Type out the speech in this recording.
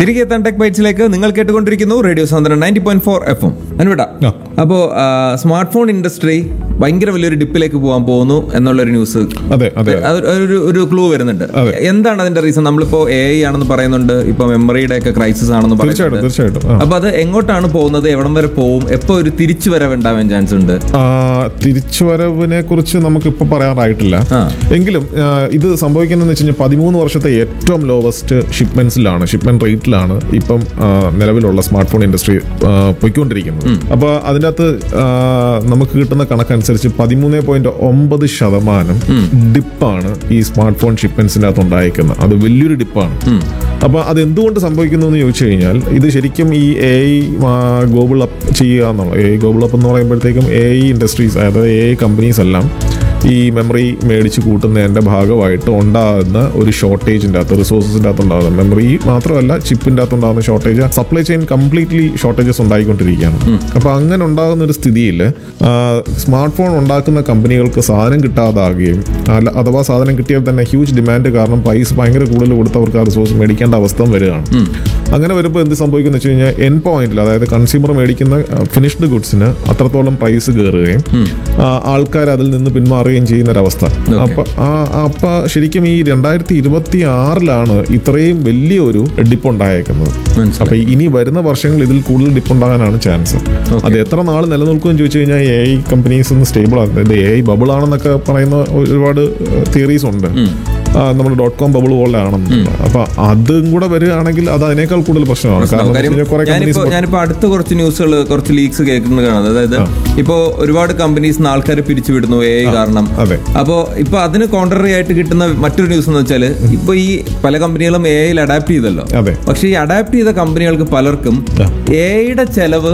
തിരികെ എത്താൻ ടെക് ബൈറ്റ്സിലേക്ക് നിങ്ങൾ കേട്ടുകൊണ്ടിരിക്കുന്നു റേഡിയോ സാന്ദ്രൻ നയൻറ്റി പോയിന്റ് ഫോർ എഫ് എം അനുവിട ആ. അപ്പോ സ്മാർട്ട് ഫോൺ ഇൻഡസ്ട്രി ഭയങ്കര വലിയൊരു ഡിപ്പിലേക്ക് പോകാൻ പോകുന്നു എന്നുള്ളൊരു ന്യൂസ് അതെ അതെ അത് ഒരു ഒരു ക്ലൂ വരുന്നുണ്ട് അതെ. എന്താണ് അതിന്റെ റീസൺ നമ്മളിപ്പോ എ ഐ ആണെന്ന് പറയുന്നുണ്ട് ഇപ്പൊ മെമ്മറിയുടെ ഒക്കെ ക്രൈസിസ് ആണെന്ന് തീർച്ചയായിട്ടും പറയുന്നുണ്ട് തീർച്ചയായിട്ടും ആ. അപ്പൊ അത് എങ്ങോട്ടാണ് പോകുന്നത് എവിടം വരെ പോവും എപ്പോ ഒരു തിരിച്ചു വരവ് ഉണ്ടാവാൻ ചാൻസ് ഉണ്ട് ആ, തിരിച്ചുവരവിനെ കുറിച്ച് നമുക്ക് ഇപ്പൊ പറയാറായിട്ടില്ല ആ. എങ്കിലും ആ, ഇത് സംഭവിക്കുന്നതെന്ന് വെച്ച് കഴിഞ്ഞാൽ പതിമൂന്ന് വർഷത്തെ ഏറ്റവും ലോവസ്റ്റ് ഷിപ്മെന്റ്സിലാണ് ഷിപ്മെന്റ് റേറ്റിലാണ് ഇപ്പം ആ, നിലവിലുള്ള സ്മാർട്ട് ഫോൺ ഇൻഡസ്ട്രി പൊയ്ക്കൊണ്ടിരിക്കുന്നത് അപ്പൊ അതിൻ്റെ അകത്ത് ആ, നമുക്ക് കിട്ടുന്ന കണക്കനുസരിച്ച് പതിമൂന്ന് പോയിന്റ് ഒമ്പത് ശതമാനം ഡിപ്പാണ് ഈ സ്മാർട്ട് ഫോൺ ഷിപ്മെന്റ്സിൻ്റെ അകത്ത് ഉണ്ടായിരിക്കുന്നത് അത് വലിയൊരു ഡിപ്പാണ് അപ്പൊ അത് എന്തുകൊണ്ട് സംഭവിക്കുന്നു എന്ന് ചോദിച്ചു കഴിഞ്ഞാൽ ഇത് ശരിക്കും ഈ എ ഐ ഗോബിൾ അപ്പ് ചെയ്യുക എന്നുള്ള എ ഐ ഗോബിൾ അപ്പ് എന്ന് പറയുമ്പോഴത്തേക്കും എ ഐ ഇൻഡസ്ട്രീസ് അതായത് എ ഐ കമ്പനീസ് എല്ലാം ഈ മെമ്മറി മേടിച്ച് കൂട്ടുന്നതിൻ്റെ ഭാഗമായിട്ട് ഉണ്ടാകുന്ന ഒരു ഷോർട്ടേജിൻ്റെ അകത്ത് റിസോഴ്സസിൻ്റെ അകത്ത് ഉണ്ടാകുന്ന മെമ്മറി മാത്രമല്ല ചിപ്പിൻ്റെ അകത്ത് ഉണ്ടാകുന്ന shortage supply chain completely shortages ഉണ്ടായിക്കൊണ്ടിരിക്കുകയാണ് അപ്പോൾ അങ്ങനെ ഉണ്ടാകുന്ന ഒരു സ്ഥിതിയിൽ സ്മാർട്ട് ഫോൺ ഉണ്ടാക്കുന്ന കമ്പനികൾക്ക് സാധനം കിട്ടാതാകുകയും അല്ല അഥവാ സാധനം കിട്ടിയാൽ തന്നെ ഹ്യൂജ് ഡിമാൻഡ് കാരണം പ്രൈസ് ഭയങ്കര കൂടുതൽ കൊടുത്തവർക്ക് ആ റിസോഴ്സ് മേടിക്കേണ്ട അവസ്ഥ വരികയാണ് അങ്ങനെ വരുമ്പോൾ എന്ത് സംഭവിക്കുന്നു വെച്ച് കഴിഞ്ഞാൽ എൻ പോയിന്റിൽ അതായത് കൺസ്യൂമർ മേടിക്കുന്ന ഫിനിഷ്ഡ് ഗുഡ്സിന് അത്രത്തോളം പ്രൈസ് കയറുകയും ആൾക്കാർ അതിൽ നിന്ന് പിന്മാറുകയും ചെയ്യുന്ന ഒരവസ്ഥ അപ്പൊ ആ അപ്പൊ ശരിക്കും ഈ രണ്ടായിരത്തി ഇരുപത്തി ആറിലാണ് ഇത്രയും വലിയൊരു ഡിപ്പ് ഉണ്ടായേക്കുന്നത് മനസ്സിലായി. അപ്പൊ ഇനി വരുന്ന വർഷങ്ങൾ ഇതിൽ കൂടുതൽ ഡിപ്പ് ഉണ്ടാകാനാണ് ചാൻസ് അത് എത്ര നാൾ നിലനിൽക്കുമെന്ന് ചോദിച്ചു കഴിഞ്ഞാൽ എ ഐ കമ്പനീസ് ഒന്ന് സ്റ്റേബിൾ ആണ് എ ഐ ബബിൾ ആണെന്നൊക്കെ പറയുന്ന ഒരുപാട് തിയറീസ് ഉണ്ട് ആ, നമ്മുടെ ഡോട്ട് കോം ബബിൾ പോലെ ആണെന്ന് അപ്പൊ അതും കൂടെ വരികയാണെങ്കിൽ അത് അതിനേക്കാൾ കൂടുതൽ പ്രശ്നമാണ് കാരണം എന്ന് കാര്യം വെച്ച് കഴിഞ്ഞാൽ കുറെ ഞാനിപ്പോ കമ്പനീസ് ഞാനിപ്പോ അടുത്ത കുറച്ച് ന്യൂസുകൾ കുറച്ച് ലീക്സ് കേൾക്കുന്നത് കാണാം അതായത് ഇപ്പോ ഒരുപാട് കമ്പനീസ് ആൾക്കാരെ പിരിച്ചുവിടുന്നു എ ഐ കാരണം അതെ. അപ്പോ ഇപ്പൊ അതിന് കോൺട്രറി ആയിട്ട് കിട്ടുന്ന മറ്റൊരു ന്യൂസ് എന്ന് വെച്ചാൽ ഇപ്പൊ ഈ പല കമ്പനികളും എ ഐയിൽ അഡാപ്റ്റ് ചെയ്തല്ലോ അതെ. പക്ഷെ ഈ അഡാപ്റ്റ് ചെയ്ത കമ്പനികൾക്ക് പലർക്കും എ ഐയുടെ ചെലവ്